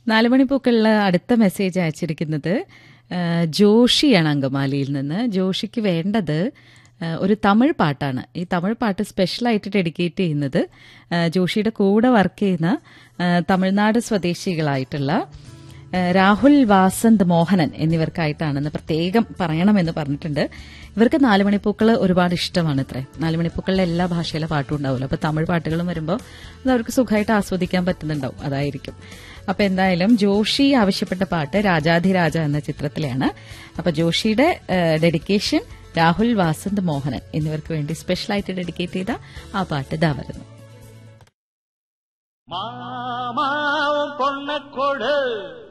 നാലുമണിപ്പൂക്കളിൽ അടുത്ത മെസ്സേജ് അയച്ചിരിക്കുന്നത് ആ, ജോഷിയാണ് അങ്കമാലിയിൽ നിന്ന് ജോഷിക്ക് വേണ്ടത് ആ, ഒരു തമിഴ് പാട്ടാണ് ഈ തമിഴ് പാട്ട് സ്പെഷ്യലായിട്ട് ഡെഡിക്കേറ്റ് ചെയ്യുന്നത് ആ, ജോഷിയുടെ കൂടെ വർക്ക് ചെയ്യുന്ന ആ, തമിഴ്നാട് സ്വദേശികളായിട്ടുള്ള ആ, രാഹുൽ വാസന്ത് മോഹനൻ എന്നിവർക്കായിട്ടാണെന്ന് പ്രത്യേകം പറയണമെന്ന് പറഞ്ഞിട്ടുണ്ട് ഇവർക്ക് നാലുമണിപ്പൂക്കൾ ഒരുപാട് ഇഷ്ടമാണ് ഇത്രേ നാലുമണിപ്പൂക്കളിലെ എല്ലാ ഭാഷയിലെ പാട്ടും ഉണ്ടാവുമല്ലോ അപ്പൊ തമിഴ് പാട്ടുകളും വരുമ്പോൾ അത് അവർക്ക് സുഖമായിട്ട് ആസ്വദിക്കാൻ പറ്റുന്നുണ്ടാവും അതായിരിക്കും അപ്പൊ എന്തായാലും ജോഷി ആവശ്യപ്പെട്ട പാട്ട് രാജാധിരാജ എന്ന ചിത്രത്തിലാണ് അപ്പൊ ജോഷിയുടെ ഡെഡിക്കേഷൻ രാഹുൽ വാസന്ത് മോഹനൻ എന്നിവർക്ക് വേണ്ടി സ്പെഷ്യലായിട്ട് ഡെഡിക്കേറ്റ് ചെയ്ത ആ പാട്ട് ഇതാ വരുന്നു மாமாவும் பொண்ண கொடு